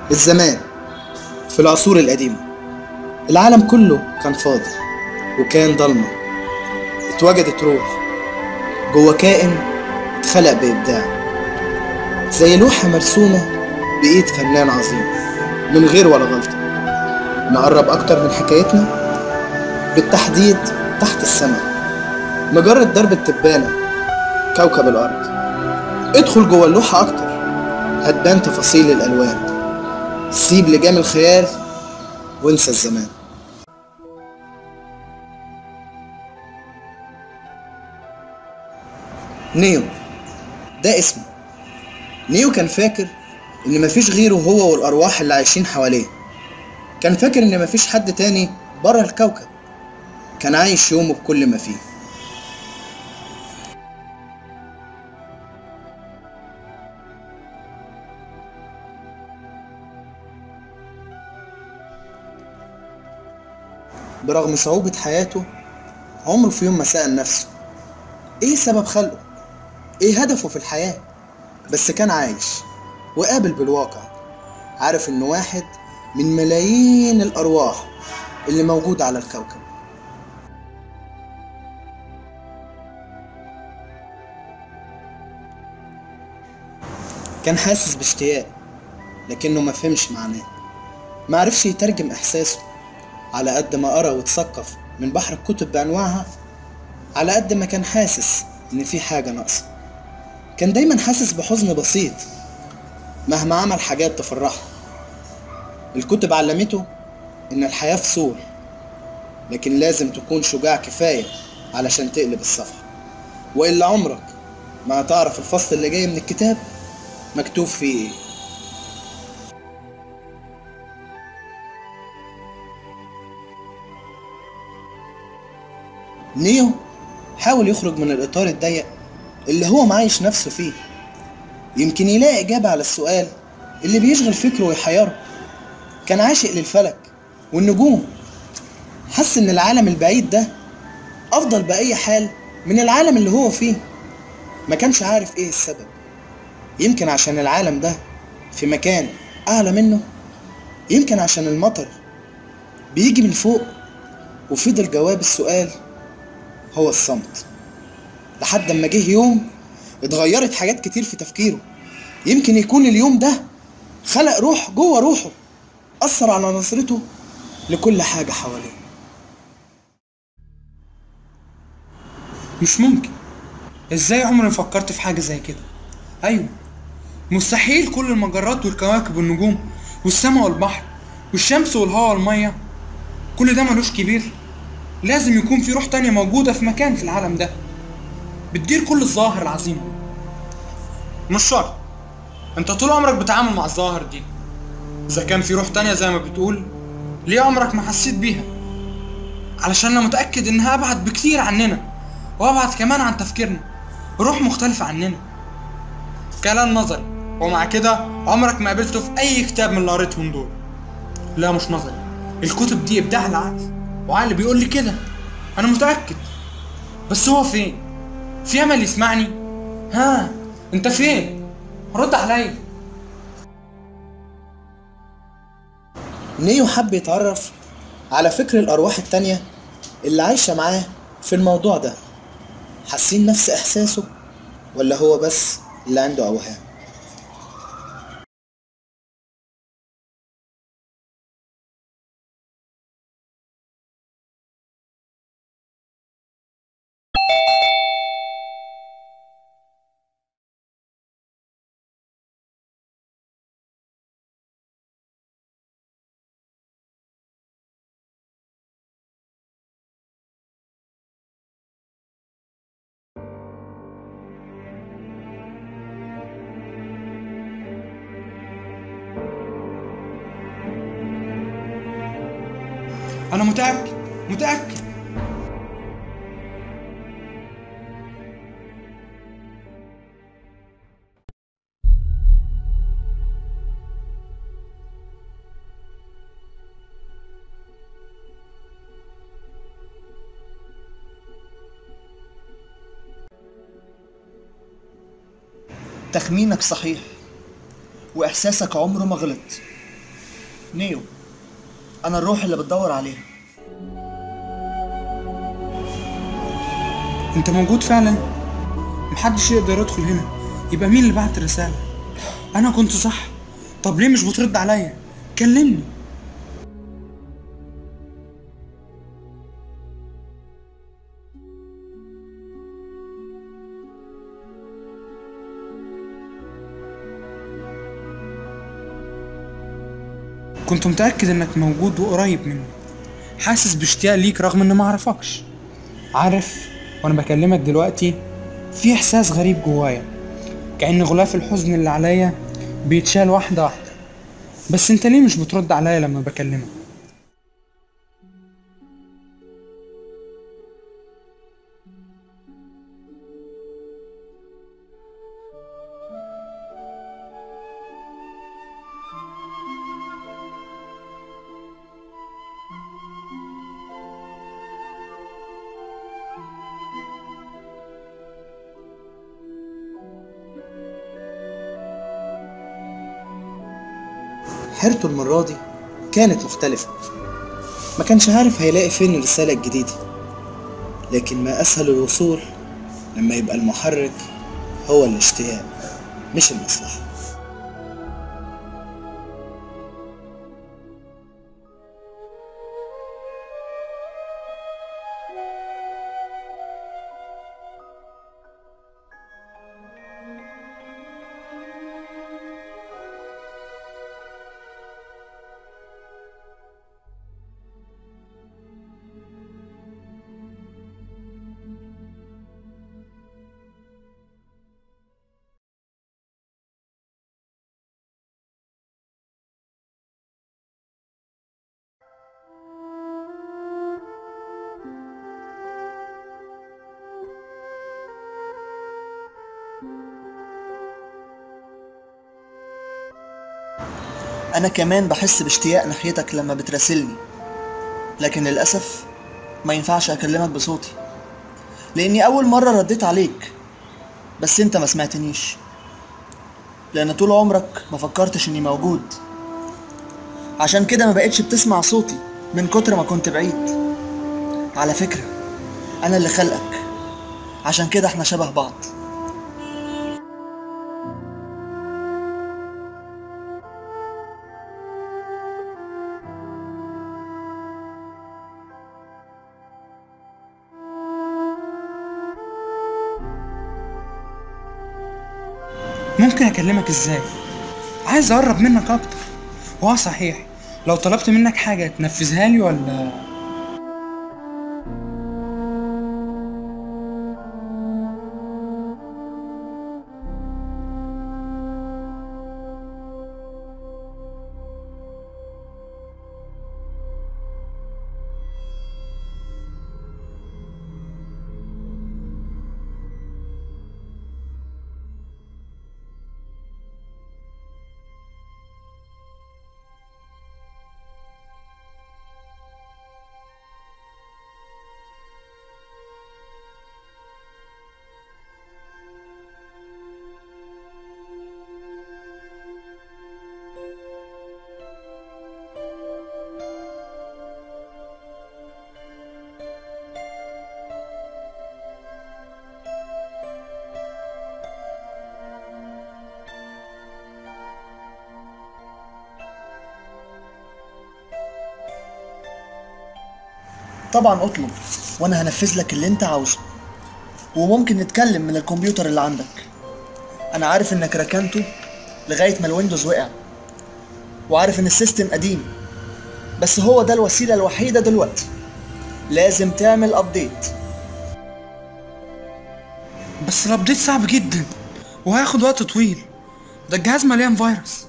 الزمان في العصور القديمة العالم كله كان فاضي وكان ضلمة اتوجدت روح جوه كائن اتخلق بإبداع زي لوحة مرسومة بإيد فنان عظيم من غير ولا غلطة نقرب أكتر من حكايتنا بالتحديد تحت السماء مجرة درب التبانة كوكب الأرض ادخل جوه اللوحة أكتر هتبان تفاصيل الألوان سيب لجام الخيال وانسى الزمان نيو ده اسمه نيو كان فاكر ان مفيش غيره هو والارواح اللي عايشين حواليه كان فاكر ان مفيش حد تاني بره الكوكب كان عايش يومه بكل ما فيه برغم صعوبة حياته عمره في يوم ما سأل نفسه ايه سبب خلقه ايه هدفه في الحياة بس كان عايش وقابل بالواقع عارف انه واحد من ملايين الارواح اللي موجودة على الكوكب كان حاسس باشتياق لكنه ما فهمش معناه ما عرفش يترجم احساسه على قد ما قرا واتثقف من بحر الكتب بانواعها على قد ما كان حاسس ان في حاجه ناقصه كان دايما حاسس بحزن بسيط مهما عمل حاجات تفرحه الكتب علمته ان الحياه فصول لكن لازم تكون شجاع كفايه علشان تقلب الصفحه والا عمرك ما هتعرف الفصل اللي جاي من الكتاب مكتوب فيه ايه نيو حاول يخرج من الإطار الضيق اللي هو معايش نفسه فيه يمكن يلاقي إجابة على السؤال اللي بيشغل فكره ويحيره كان عاشق للفلك والنجوم حس إن العالم البعيد ده أفضل بأي حال من العالم اللي هو فيه ما كانش عارف إيه السبب يمكن عشان العالم ده في مكان أعلى منه يمكن عشان المطر بيجي من فوق وفضل جواب السؤال هو الصمت لحد ما جه يوم اتغيرت حاجات كتير في تفكيره يمكن يكون اليوم ده خلق روح جوه روحه أثر على نظرته لكل حاجة حواليه مش ممكن ازاي عمري فكرت في حاجة زي كده ايوه مستحيل كل المجرات والكواكب والنجوم والسماء والبحر والشمس والهواء والمية كل ده ملوش كبير لازم يكون في روح تانية موجودة في مكان في العالم ده بتدير كل الظواهر العظيمة مش شرط انت طول عمرك بتعامل مع الظواهر دي اذا كان في روح تانية زي ما بتقول ليه عمرك ما حسيت بيها علشان انا متأكد انها ابعد بكتير عننا وابعد كمان عن تفكيرنا روح مختلفة عننا كلام نظري ومع كده عمرك ما قابلته في اي كتاب من اللي قريتهم دول لا مش نظري الكتب دي ابداع العقل وعقل بيقول لي كده انا متاكد بس هو فين في امل يسمعني ها انت فين رد عليا نيو حب يتعرف على فكر الأرواح التانية اللي عايشة معاه في الموضوع ده حاسين نفس إحساسه ولا هو بس اللي عنده أوهام انا متاكد متاكد تخمينك صحيح وإحساسك عمره ما غلط نيو انا الروح اللي بتدور عليها انت موجود فعلا محدش يقدر يدخل هنا يبقى مين اللي بعت الرسالة انا كنت صح طب ليه مش بترد عليا كلمني كنت متأكد انك موجود وقريب مني حاسس باشتياق ليك رغم اني معرفكش عارف وانا بكلمك دلوقتي في احساس غريب جوايا كأن غلاف الحزن اللي عليا بيتشال واحدة واحدة بس انت ليه مش بترد عليا لما بكلمك حيرته المرة دي كانت مختلفة ما كانش عارف هيلاقي فين الرسالة الجديدة لكن ما أسهل الوصول لما يبقى المحرك هو الاشتياق مش المصلحة انا كمان بحس باشتياق ناحيتك لما بتراسلني لكن للاسف ما ينفعش اكلمك بصوتي لاني اول مره رديت عليك بس انت ما سمعتنيش لان طول عمرك ما فكرتش اني موجود عشان كده ما بقتش بتسمع صوتي من كتر ما كنت بعيد على فكره انا اللي خلقك عشان كده احنا شبه بعض ممكن اكلمك ازاي عايز اقرب منك اكتر هو صحيح لو طلبت منك حاجة تنفذها لي ولا طبعا اطلب وانا هنفذ لك اللي انت عاوزه وممكن نتكلم من الكمبيوتر اللي عندك انا عارف انك ركنته لغايه ما الويندوز وقع وعارف ان السيستم قديم بس هو ده الوسيله الوحيده دلوقتي لازم تعمل ابديت بس الابديت صعب جدا وهياخد وقت طويل ده الجهاز مليان فيروس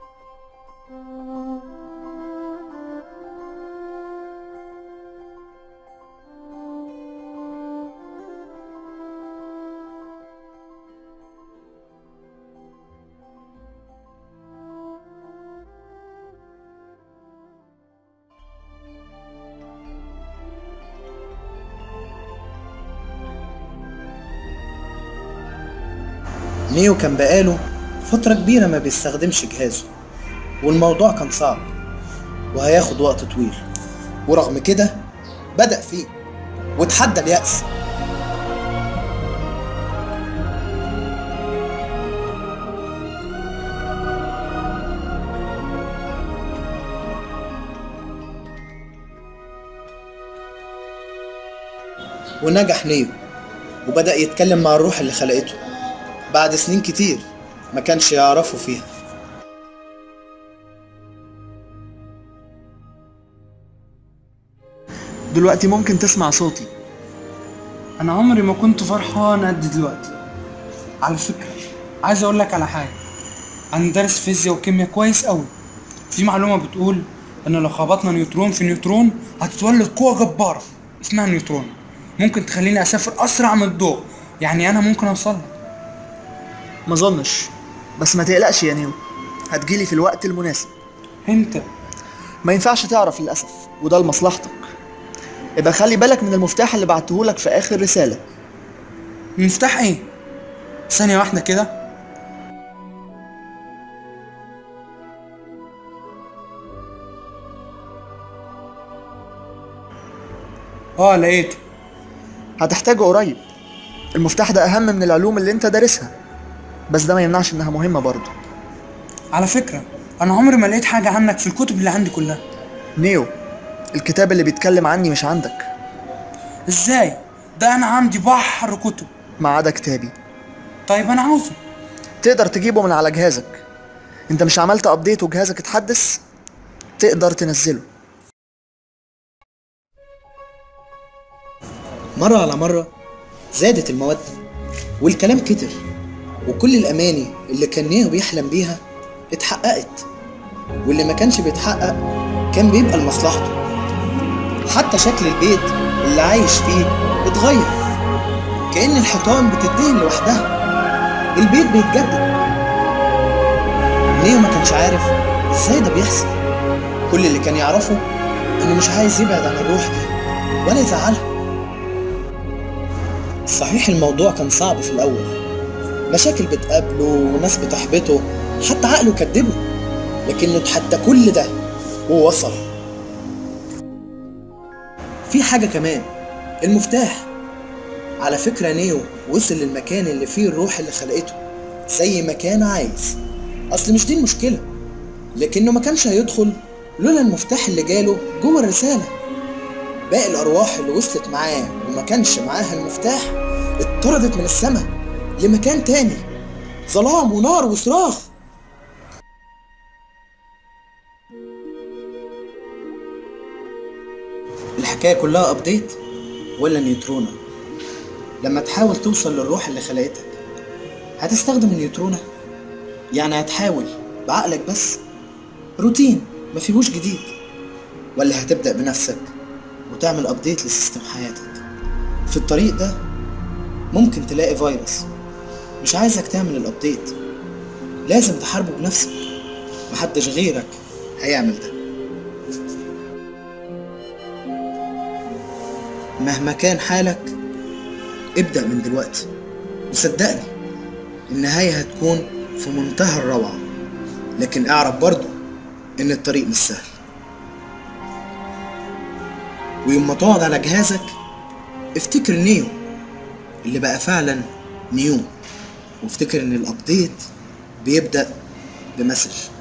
نيو كان بقاله فترة كبيرة ما بيستخدمش جهازه والموضوع كان صعب وهياخد وقت طويل ورغم كده بدأ فيه وتحدى اليأس ونجح نيو وبدأ يتكلم مع الروح اللي خلقته بعد سنين كتير ما كانش يعرفه فيها دلوقتي ممكن تسمع صوتي انا عمري ما كنت فرحان قد دلوقتي على فكرة عايز اقول لك على حاجة انا دارس فيزياء وكيمياء كويس قوي في معلومة بتقول ان لو خبطنا نيوترون في نيوترون هتتولد قوة جبارة اسمها نيوترون ممكن تخليني اسافر اسرع من الضوء يعني انا ممكن اوصل ما اظنش بس ما تقلقش يا نيو هتجيلي في الوقت المناسب انت ما ينفعش تعرف للأسف وده لمصلحتك يبقى خلي بالك من المفتاح اللي بعتهولك في آخر رسالة المفتاح ايه ثانية واحدة كده اه لقيته هتحتاجه قريب المفتاح ده أهم من العلوم اللي أنت دارسها بس ده ما يمنعش إنها مهمة برضه على فكرة انا عمري ما لقيت حاجة عنك في الكتب اللي عندي كلها نيو الكتاب اللي بيتكلم عني مش عندك ازاي ده انا عندي بحر كتب ما عدا كتابي طيب انا عاوزه تقدر تجيبه من على جهازك انت مش عملت ابديت وجهازك اتحدث تقدر تنزله مرة على مرة زادت المودة والكلام كتر وكل الأماني اللي كان نيو بيحلم بيها اتحققت واللي ما كانش بيتحقق كان بيبقى لمصلحته حتى شكل البيت اللي عايش فيه اتغير كأن الحيطان بتدهن لوحدها البيت بيتجدد نيو ما كانش عارف ازاي ده بيحصل كل اللي كان يعرفه انه مش عايز يبعد عن الروح دي ولا يزعلها صحيح الموضوع كان صعب في الأول مشاكل بتقابله وناس بتحبطه حتى عقله كدبه لكنه اتحدى كل ده ووصل في حاجة كمان المفتاح على فكرة نيو وصل للمكان اللي فيه الروح اللي خلقته زي ما كان عايز أصل مش دي المشكلة لكنه ما كانش هيدخل لولا المفتاح اللي جاله جوه الرسالة باقي الأرواح اللي وصلت معاه وما كانش معاها المفتاح اتطردت من السماء لمكان تاني ظلام ونار وصراخ الحكاية كلها أبديت ولا نيوترونة لما تحاول توصل للروح اللي خلقتك هتستخدم النيوترونة يعني هتحاول بعقلك بس روتين ما فيهوش جديد ولا هتبدأ بنفسك وتعمل ابديت لسيستم حياتك في الطريق ده ممكن تلاقي فيروس مش عايزك تعمل الابديت لازم تحاربه بنفسك محدش غيرك هيعمل ده مهما كان حالك ابدأ من دلوقتي وصدقني النهاية هتكون في منتهى الروعة لكن اعرف برضو ان الطريق مش سهل ويوم ما تقعد على جهازك افتكر نيو اللي بقى فعلا نيو وافتكر ان الابديت بيبدأ بمسج